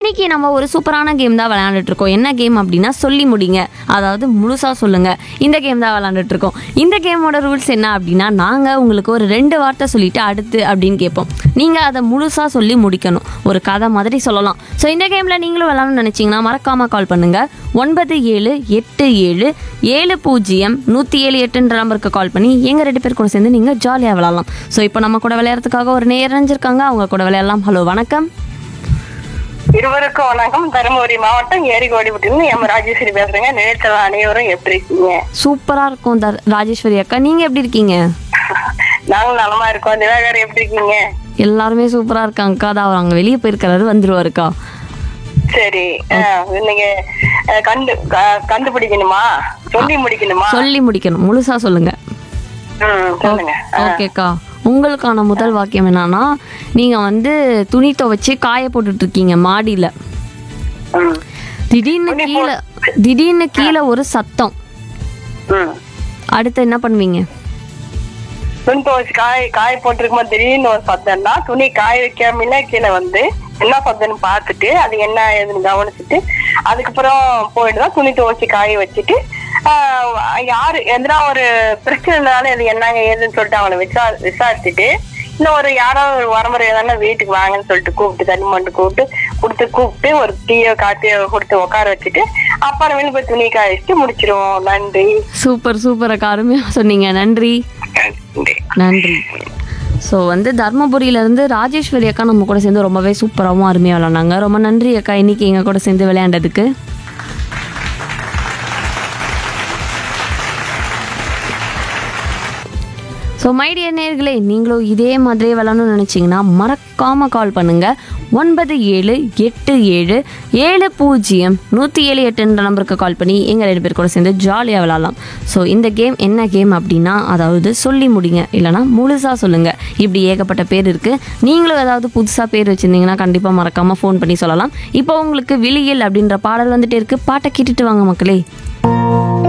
இன்னைக்கு நம்ம ஒரு சூப்பரான கேம் தான் விளையாண்டுட்டு இருக்கோம் என்ன கேம் அப்படின்னா சொல்லி முடிங்க அதாவது முழுசாக சொல்லுங்க இந்த கேம் தான் விளையாண்டுட்டு இருக்கோம் இந்த கேமோட ரூல்ஸ் என்ன அப்படின்னா நாங்கள் உங்களுக்கு ஒரு ரெண்டு வார்த்தை சொல்லிட்டு அடுத்து அப்படின்னு கேட்போம் நீங்கள் அதை முழுசாக சொல்லி முடிக்கணும் ஒரு கதை மாதிரி சொல்லலாம் ஸோ இந்த கேமில் நீங்களும் விளையாடணும்னு நினச்சிங்கன்னா மறக்காமல் கால் பண்ணுங்க ஒன்பது ஏழு எட்டு ஏழு ஏழு பூஜ்ஜியம் நூற்றி ஏழு எட்டுன்ற நம்பருக்கு கால் பண்ணி எங்கள் ரெண்டு பேர் கூட சேர்ந்து நீங்கள் ஜாலியாக விளையாடலாம் ஸோ இப்போ நம்ம கூட விளையாடுறதுக்காக ஒரு நேரம் இருக்காங்க அவங்க கூட விளையாடலாம் ஹலோ வணக்கம் இருவருக்கும் வணக்கம் தருமபுரி மாவட்டம் ஏரிகோடிபட்டியிலிருந்து எம் ராஜேஸ்வரி பேசுறேங்க நினைச்சல அனைவரும் எப்படி இருக்கீங்க சூப்பரா இருக்கும் தர் ராஜேஸ்வரி அக்கா நீங்க எப்படி இருக்கீங்க நாங்களும் நலமா இருக்கோம் திவாகர் எப்படி இருக்கீங்க எல்லாருமே சூப்பரா இருக்காங்கக்கா தான் அவர் அங்க வெளியே போயிருக்கிறாரு வந்துருவாருக்கா சரி அஹ், நீங்க அஹ், கண்டு க- கண்டுபிடிக்கணுமா சொல்லி முடிக்கணுமா சொல்லி முடிக்கணும் முழுசா சொல்லுங்க ம், சொல்லுங்க ஓகேக்கா உங்களுக்கான முதல் வாக்கியம் என்னன்னா நீங்க வந்து துணி துவைச்சு காய போட்டுட்டு இருக்கீங்க மாடியில ம், திடீர்னு கீழே திடீர்னு கீழே ஒரு சத்தம் ம். அடுத்து என்ன பண்ணுவீங்க துணி துவைச்சு காய காய போட்டிருக்குமா திடீர்னு ஒரு சத்தம்னா துணி காய வைக்காமல கீழே வந்து என்ன சத்தம்னு பார்த்துட்டு அது என்ன ஏதுன்னு கவனிச்சுட்டு அதுக்கப்புறம் போயிட்டு தான் துணி துவைச்சு காய வச்சுட்டு ஆஹ், யாரு எதனா ஒரு பிரச்சனைனால இது என்னங்க ஏதுன்னு சொல்லிட்டு அவங்கள விசா விசாரிச்சுட்டு இன்னும் ஒரு யாரோ ஒரு வரமுறை தானே வீட்டுக்கு வாங்கன்னு சொல்லிட்டு கூப்பிட்டு தண்ணி மண்டு கூப்பிட்டு கொடுத்து கூப்பிட்டு ஒரு டீயோ காட்டியோ கொடுத்து உட்கார வச்சுட்டு அப்புறமேல போய் துணி காய வச்சுட்டு முடிச்சிருவோம் நன்றி சூப்பர் சூப்பர் அக்கா அருமையா சொன்னீங்க நன்றி நன்றி நன்றி ஸோ வந்து தர்மபுரியிலேருந்து ராஜேஸ்வரி அக்கா நம்ம கூட சேர்ந்து ரொம்பவே சூப்பராகவும் அருமையாக விளாண்டாங்க ரொம்ப நன்றி அக்கா இன்னைக்கு எங்கள் கூட சேர்ந்து விளையாண்டதுக்கு ஸோ மைடியர் நேர்களே நீங்களும் இதே மாதிரியே விளாடணும்னு நினச்சிங்கன்னா மறக்காமல் கால் பண்ணுங்கள் ஒன்பது ஏழு எட்டு ஏழு ஏழு பூஜ்ஜியம் நூற்றி ஏழு எட்டுன்ற நம்பருக்கு கால் பண்ணி எங்கள் ரெண்டு பேர் கூட சேர்ந்து ஜாலியாக விளாட்லாம் ஸோ இந்த கேம் என்ன கேம் அப்படின்னா அதாவது சொல்லி முடிங்க இல்லைனா முழுசாக சொல்லுங்கள் இப்படி ஏகப்பட்ட பேர் இருக்குது நீங்களும் ஏதாவது புதுசாக பேர் வச்சுருந்தீங்கன்னா கண்டிப்பாக மறக்காமல் ஃபோன் பண்ணி சொல்லலாம் இப்போ உங்களுக்கு விழியல் அப்படின்ற பாடல் வந்துட்டே இருக்குது பாட்டை கேட்டுட்டு வாங்க மக்களே